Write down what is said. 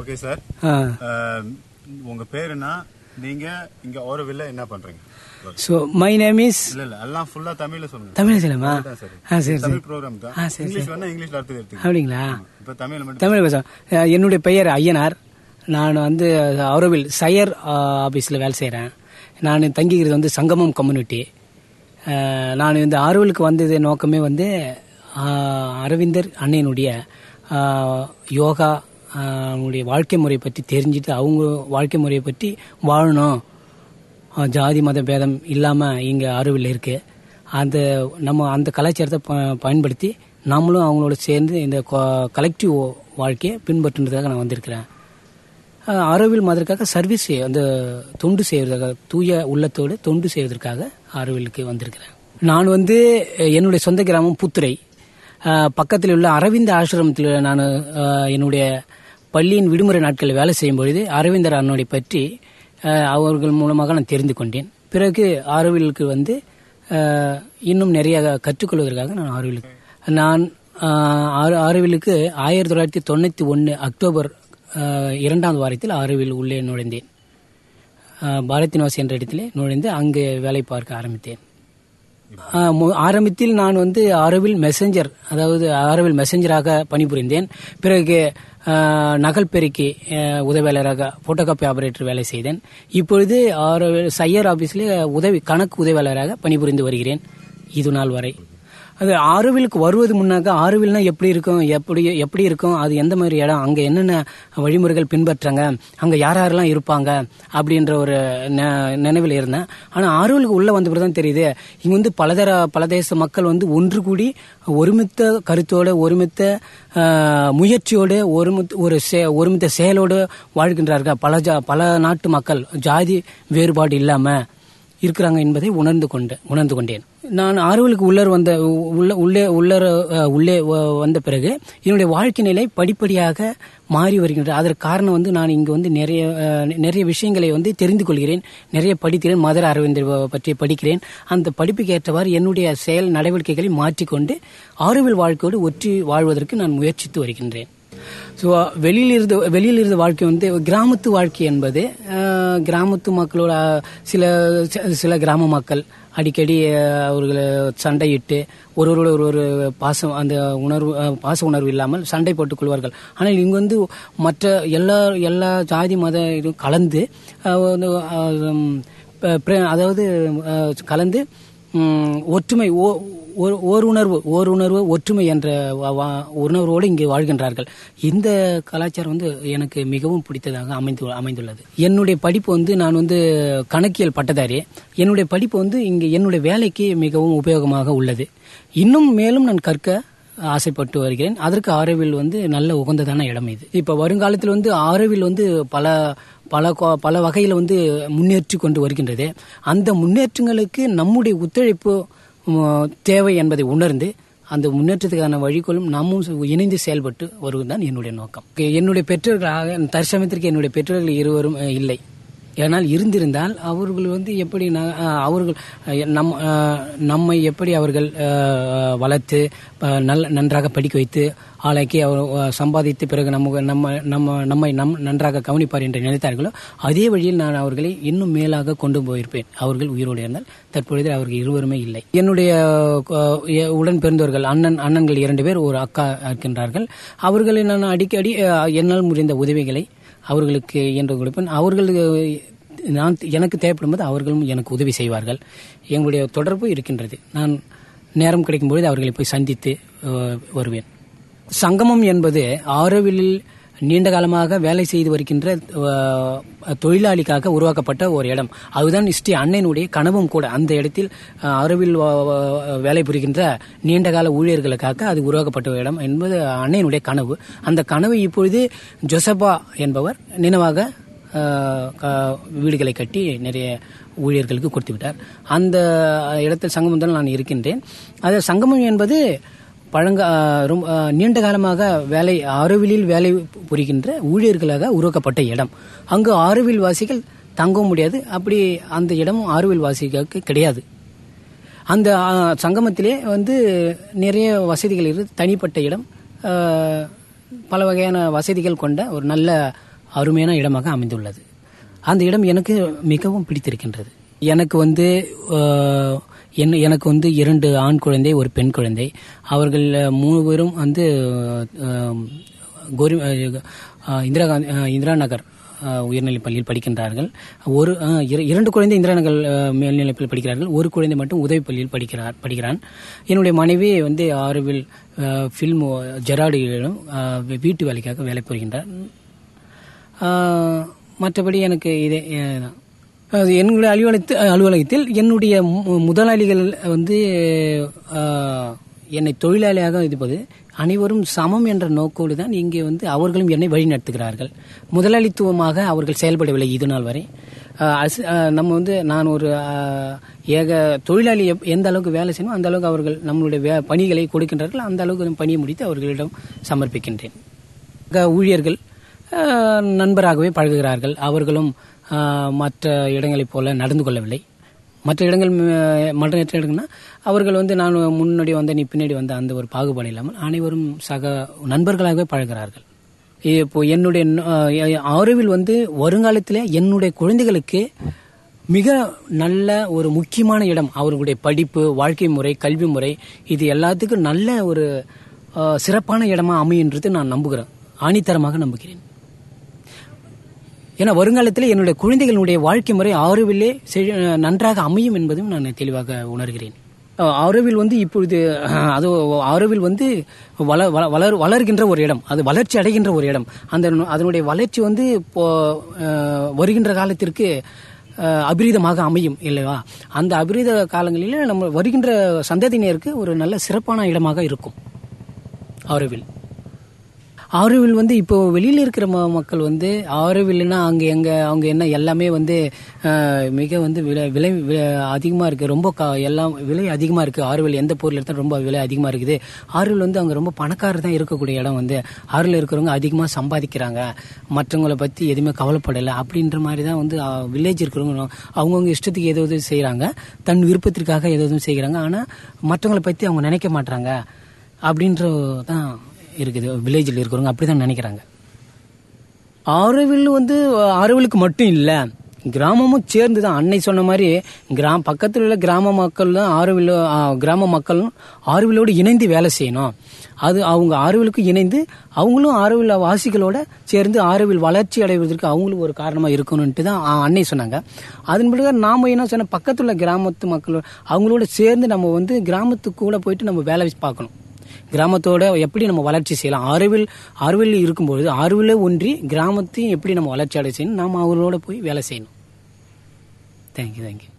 Okay sir ஆ உங்க பேர் என்ன நீங்க இங்க ஓரவில்ல என்ன பண்றீங்க ஸோ மை நேம் இஸ் இல்ல இல்ல எல்லாம் ஃபுல்லா தமிழ்ல சொல்லுங்க தமிழ் சொல்லுமா தான் சரி. ஆ சரி சரி தமிழ் ப்ரோக்ராம் தான் ஆ, சரி, இங்கிலீஷ் வேணா இங்கிலீஷ்ல அர்த்தம் எடுத்துக்கோங்க அப்படிங்களா இப்ப தமிழ்ல மட்டும் தமிழ் பேசுகிறேன் அஹ் என்னுடைய பெயர் ஐயனார் நான் வந்து அரோவில் சையர் ஆஃபீஸில் வேலை செய்கிறேன் நான் தங்கிக்கிறது வந்து சங்கமம் கம்யூனிட்டி அஹ் நான் இந்த ஆரோவிலுக்கு வந்தது நோக்கமே வந்து அஹ், அரவிந்தர் அன்னையினுடைய அஹ், யோகா அஹ், அவங்களுடைய வாழ்க்கை முறை பற்றி தெரிஞ்சுட்டு அவங்க வாழ்க்கை முறையை பற்றி வாழணும் அஹ், ஜாதி மத பேதம் இல்லாமல் இங்கே ஆரோவில் இருக்குது அந்த நம்ம அந்த கலாச்சாரத்தை ப- பயன்படுத்தி நாமளும் அவங்களோட சேர்ந்து இந்த கலெக்டிவ் வாழ்க்கையை பின்பற்றுறதுக்காக நான் வந்திருக்கிறேன் அஹ், ஆரோவில் மதற்காக சர்வீஸ் செய்ய அந்த தொண்டு செய்வதற்காக தூய உள்ளத்தோடு தொண்டு செய்வதற்காக ஆரோவிலுக்கு வந்திருக்கிறேன் நான் வந்து அஹ், என்னுடைய சொந்த கிராமம் புத்துரை அஹ், பக்கத்தில் உள்ள அரவிந்த ஆசிரமத்தில் நான் அஹ், என்னுடைய பள்ளியின் விடுமுறை நாட்களில் வேலை செய்யும் பொழுது அரவிந்தர் அண்ணனை பற்றி அஹ், அவர்கள் மூலமாக நான் தெரிந்து கொண்டேன் பிறகு ஆரோவிலுக்கு வந்து அஹ், இன்னும் நிறைய கற்றுக்கொள்வதற்காக நான் ஆரோவிலுக்கு நான் அஹ், ஆறு- ஆரோவிலுக்கு ஆயிரத்தி தொள்ளாயிரத்தி தொண்ணூற்றி ஒன்று அக்டோபர் அஹ், இரண்டாம் வாரத்தில் ஆரோவில் உள்ளே நுழைந்தேன் அஹ், பாரத் நிவாஸ் என்ற இடத்திலே நுழைந்து அங்கே வேலை பார்க்க ஆரம்பித்தேன் அஹ், மு- ஆரம்பத்தில் நான் வந்து ஆரோவில் மெசஞ்சர் அதாவது ஆரோவில் மெசஞ்சராக பணிபுரிந்தேன் பிறகு அஹ், நகல் பெருக்கி அஹ், உதவியாளராக போட்டோகாப்பி ஆபரேட்டர் வேலை செய்தேன் இப்பொழுது ஆரோவில் சையர் ஆபீஸில் உதவி கணக்கு உதவியாளராக பணிபுரிந்து வருகிறேன் இது நாள் வரை அது ஆரோவிலுக்கு வருவது முன்னாக ஆரோவில்னா எப்படி இருக்கும் எப்படி எப்படி இருக்கும் அது எந்த மாதிரி இடம் அங்கே என்னென்ன வழிமுறைகள் பின்பற்றாங்க அங்கே யார் யாரெல்லாம் இருப்பாங்க அப்படின்ற ஒரு நெ- நினைவில் இருந்தேன் ஆனால் ஆரோவிலுக்கு உள்ளே வந்த பிறகு தான் தெரியுது இங்கே வந்து பலதர பல தேச மக்கள் வந்து ஒன்று கூடி ஒருமித்த கருத்தோட ஒருமித்த ஆஹ், முயற்சியோடு ஒருமித்த ஒரு செ- ஒருமித்த செயலோடு வாழ்கின்றார்கள் பல ஜா பல நாட்டு மக்கள் ஜாதி வேறுபாடு இல்லாமல் இருக்கிறாங்க என்பதை உணர்ந்து கொண்டு உணர்ந்து கொண்டேன் நான் ஆர்வலுக்கு உள்ளர் வந்த உள்ள உள்ளே உள்ளர அஹ், உள்ளே வ- வந்த பிறகு என்னுடைய வாழ்க்கை நிலை படிப்படியாக மாறி வருகின்றது அதற்கு காரணம் வந்து நான் இங்கு வந்து நிறைய அஹ், நிறைய விஷயங்களை வந்து தெரிந்து கொள்கிறேன் நிறைய படிக்கிறேன் மதர் அரவிந்தர் ப- பற்றி படிக்கிறேன் அந்த படிப்புக்கு ஏற்றவாறு என்னுடைய செயல் நடவடிக்கைகளை மாற்றிக்கொண்டு ஆறுவில் வாழ்க்கையோடு ஒற்றி வாழ்வதற்கு நான் முயற்சித்து வருகின்றேன் ஸோ வெளியில் இருந்து வெளியில் இருந்த வாழ்க்கை வந்து கிராமத்து வாழ்க்கை என்பது அஹ், கிராமத்து மக்களோட அஹ், சில சில கிராம மக்கள் அடிக்கடி அஹ், அவர்களை சண்டையிட்டு ஒருவரோட ஒரு ஒரு பாசம் அந்த உணர்வு அஹ், பாச உணர்வு இல்லாமல் சண்டை போட்டுக் கொள்வார்கள் ஆனால் இங்கு வந்து மற்ற எல்லா எல்லா ஜாதி மத இதுவும் கலந்து அஹ், வந்து, அஹ், உம், ப- பிர- அதாவது அஹ், கலந்து உம், ஒற்றுமை ஓ- ஓர் ஓர் உணர்வு ஓர் உணர்வு ஒற்றுமை என்ற வா- வா- உணர்வோடு இங்கே வாழ்கின்றார்கள் இந்த கலாச்சாரம் வந்து எனக்கு மிகவும் பிடித்ததாக அமைந்து அமைந்துள்ளது என்னுடைய படிப்பு வந்து நான் வந்து கணக்கியல் பட்டதாரி என்னுடைய படிப்பு வந்து இங்கே என்னுடைய வேலைக்கு மிகவும் உபயோகமாக உள்ளது இன்னும் மேலும் நான் கற்க ஆசைப்பட்டு வருகிறேன் அதற்கு ஆரோவில் வந்து நல்ல உகந்ததான இடம் இது இப்ப வருங்காலத்தில் வந்து ஆரோவில் வந்து பல பல கோ- பல வகையில் வந்து முன்னேற்றி கொண்டு வருகின்றது அந்த முன்னேற்றங்களுக்கு நம்முடைய ஒத்துழைப்பு உம், தேவை என்பதை உணர்ந்து அந்த முன்னேற்றத்துக்கான வழிகளும் நாமும் இணைந்து செயல்பட்டு வருவதுதான் என்னுடைய நோக்கம் என்னுடைய பெற்றோர்களாக தற்சமயத்திற்கு என்னுடைய பெற்றோர்கள் இருவரும் அஹ், இல்லை ஏனால் இருந்திருந்தால் அவர்கள் வந்து எப்படி ந- அஹ், அவர்கள் அஹ், நம் அஹ், நம்மை எப்படி அவர்கள் அஹ், வளர்த்து அஹ், நல்ல நன்றாக படிக்க வைத்து ஆளாக்கி அவர் அஹ், சம்பாதித்து பிறகு நம்ம நம்ம நம்ம நம்மை நம் நன்றாக கவனிப்பார் என்று நினைத்தார்களோ அதே வழியில் நான் அவர்களை இன்னும் மேலாக கொண்டு போயிருப்பேன் அவர்கள் உயிரோடு இருந்தால் தற்பொழுது அவர்கள் இருவருமே இல்லை என்னுடைய அஹ், எ- உடன் பிறந்தவர்கள் அண்ணன் அண்ணன்கள் இரண்டு பேர் ஒரு அக்கா இருக்கின்றார்கள் அவர்களை நான் அடிக்கடி அஹ், என்னால் முடிந்த உதவிகளை அவர்களுக்கு என்று கொடுப்பேன் அவர்கள் நான் எனக்கு தேவைப்படும் போது அவர்களும் எனக்கு உதவி செய்வார்கள் எங்களுடைய தொடர்பு இருக்கின்றது நான் நேரம் கிடைக்கும் பொழுது அவர்களை போய் சந்தித்து அஹ், வருவேன் சங்கமம் என்பது ஆரோவிலில் நீண்ட காலமாக வேலை செய்து வருகின்ற அஹ், தொழிலாளிக்காக உருவாக்கப்பட்ட ஒரு இடம் அதுதான் ஸ்ரீ அன்னையினுடைய கனவும் கூட அந்த இடத்தில் அஹ், ஆரோவில் வ- வ- வேலை புரிகின்ற நீண்டகால ஊழியர்களுக்காக அது உருவாக்கப்பட்ட ஒரு இடம் என்பது அன்னையினுடைய கனவு அந்த கனவு இப்பொழுது ஜொசபா என்பவர் நினைவாக அஹ், க- வீடுகளை கட்டி நிறைய ஊழியர்களுக்கு கொடுத்து விட்டார் அந்த இடத்தில் சங்கமம் தான் நான் இருக்கின்றேன் அது சங்கமம் என்பது பழங்க அஹ், ரொம்ப அஹ், நீண்ட காலமாக வேலை ஆரோவிலில் வேலை புரிகின்ற ஊழியர்களாக உருவாக்கப்பட்ட இடம் அங்கு ஆரோவில் வாசிகள் தங்கவும் முடியாது அப்படி அந்த இடமும் ஆரோவில் வாசிகளுக்கு கிடையாது அந்த அஹ், சங்கமத்திலே வந்து நிறைய வசதிகள் இருக்கு தனிப்பட்ட இடம் அஹ், பல வகையான வசதிகள் கொண்ட ஒரு நல்ல அருமையான இடமாக அமைந்துள்ளது அந்த இடம் எனக்கு மிகவும் பிடித்திருக்கின்றது எனக்கு வந்து அஹ், என்ன எனக்கு வந்து இரண்டு ஆண் குழந்தை ஒரு பெண் குழந்தை அவர்கள் அஹ், மூணு பேரும் வந்து அஹ், கோரி அஹ், இந்திரா காந்தி அஹ், இந்திரா நகர் அஹ், உயர்நிலைப் பள்ளியில் படிக்கின்றார்கள் ஒரு அஹ், இர- இரண்டு குழந்தை இந்திரா நகர் அஹ், மேல்நிலைப் பள்ளியில் படிக்கிறார்கள் ஒரு குழந்தை மட்டும் உதவி பள்ளியில் படிக்கிறார் படிக்கிறான் என்னுடைய மனைவி வந்து ஆறுவில் ஃபில்ம் ஜெராடியிடம் அஹ், வீட்டு வேலைக்காக வேலை புரிகின்றார் ஆஹ், மற்றபடி எனக்கு இதே அஹ், தான். அது என்னுடைய அலுவலகத்தில் அலுவலகத்தில் என்னுடைய மு- முதலாளிகள் வந்து ஆஹ், என்னை தொழிலாளியாக இருப்பது அனைவரும் சமம் என்ற நோக்கோடு தான் இங்கே வந்து அவர்களும் என்னை வழிநடத்துகிறார்கள் முதலாளித்துவமாக அவர்கள் செயல்படவில்லை இது நாள் வரை ஆஹ், அஸ்- ஆஹ், நம்ம வந்து நான் ஒரு ஆஹ், ஏக தொழிலாளி எப்- எந்த அளவுக்கு வேலை செய்யணும் அந்த அளவுக்கு அவர்கள் நம்மளுடைய வே- பணிகளை கொடுக்கின்றார்கள் அந்த அளவுக்கு நான் பணியை முடித்து அவர்களிடம் சமர்ப்பிக்கின்றேன் க- ஊழியர்கள் ஆஹ், நண்பராகவே பழகுகிறார்கள் அவர்களும் ஆஹ், மற்ற இடங்களைப் போல நடந்து கொள்ளவில்லை மற்ற இடங்கள் ம- மற்ற இடங்கள்னா அவர்கள் வந்து நான் முன்னாடி வந்த நீ பின்னாடி வந்த அந்த ஒரு பாகுபாடு இல்லாமல் அனைவரும் சக நண்பர்களாகவே பழகிறார்கள் இப்போ என்னுடைய ஆஹ், ஆரோவில் வந்து வருங்காலத்தில் என்னுடைய குழந்தைகளுக்கு மிக நல்ல ஒரு முக்கியமான இடம் அவர்களுடைய படிப்பு வாழ்க்கை முறை கல்வி முறை இது எல்லாத்துக்கும் நல்ல ஒரு ஆஹ், சிறப்பான இடமா அமையுன்றது நான் நம்புகிறேன் ஆணித்தரமாக நம்புகிறேன் ஏன்னா வருங்காலத்தில் என்னுடைய குழந்தைகளுடைய வாழ்க்கை முறை ஆரோவிலே செழ- நன்றாக அமையும் என்பதும் நான் தெளிவாக உணர்கிறேன் அஹ் ஆரோவில் வந்து இப்பொழுது அஹ், அது ஆரோவில் வந்து வள வள- வளர் வளர்கின்ற ஒரு இடம் அது வளர்ச்சி அடைகின்ற ஒரு இடம் அந்த அதனுடைய வளர்ச்சி வந்து இப்போ அஹ், வருகின்ற காலத்திற்கு அஹ், அபிரீதமாக அமையும் இல்லையா அந்த அபிரீத காலங்களில் நம்ம வருகின்ற சந்ததியினருக்கு ஒரு நல்ல சிறப்பான இடமாக இருக்கும் ஆரோவில் ஆரோவில் வந்து இப்போ வெளியில இருக்கிற ம- மக்கள் வந்து ஆரோவில்னா அங்க எங்க அவங்க என்ன எல்லாமே வந்து அஹ், மிக வந்து விலை விலை வி- அதிகமா இருக்கு ரொம்ப க- எல்லாம் விலை அதிகமா இருக்கு ஆரோவில் எந்த பொருள் எடுத்தாலும் ரொம்ப விலை அதிகமா இருக்குது ஆரோவில் வந்து அங்க ரொம்ப பணக்காரர் தான் இருக்கக்கூடிய இடம் வந்து ஆரோவில் இருக்கிறவங்க அதிகமா சம்பாதிக்கிறாங்க மற்றவங்களை பத்தி எதுவுமே கவலைப்படலை அப்படின்ற மாதிரி தான் வந்து வில்லேஜ் இருக்கிறவங்க அவங்கவுங்க இஷ்டத்துக்கு ஏதோ இது செய்யறாங்க தன் விருப்பத்திற்காக ஏதோ எதுவும் செய்கிறாங்க ஆனா மற்றவங்களை பத்தி அவங்க நினைக்க மாட்டாங்க அப்படின்ற தான் இருக்குது வில்லேஜில் இருக்கிறவங்க அப்படிதான் நினைக்கிறாங்க ஆரோவில் வந்து ஆரோவிலுக்கு மட்டும் இல்லை கிராமமும் சேர்ந்து தான் அன்னை சொன்ன மாதிரி கிராம பக்கத்தில் உள்ள கிராம மக்கள் தான் ஆரோவில் ஆ, கிராம மக்களும் ஆரோவிலோடு இணைந்து வேலை செய்யணும் அது அவங்க ஆரோவிலுக்கு இணைந்து அவங்களும் ஆரோவில் வாசிகளோட சேர்ந்து ஆரோவில் வளர்ச்சி அடைவதற்கு அவங்களும் ஒரு காரணமாக இருக்கணும்ட்டு தான் ஆ, அன்னை சொன்னாங்க அதன் பிறகு நாம என்ன சொன்ன பக்கத்துல உள்ள கிராமத்து மக்களோட அவங்களோட சேர்ந்து நம்ம வந்து கிராமத்துக்கு கூட போயிட்டு நம்ம வேலை பார்க்கணும் கிராமத்தோட எப்படி நம்ம வளர்ச்சி செய்யலாம் ஆறுவில் ஆறுவில் இருக்கும்பொழுது ஆறுவில் ஒன்றி கிராமத்தையும் எப்படி நம்ம வளர்ச்சி அடை செய்யணும் நாம் அவங்களோட போய் வேலை செய்யணும் தேங்க்யூ தேங்க்யூ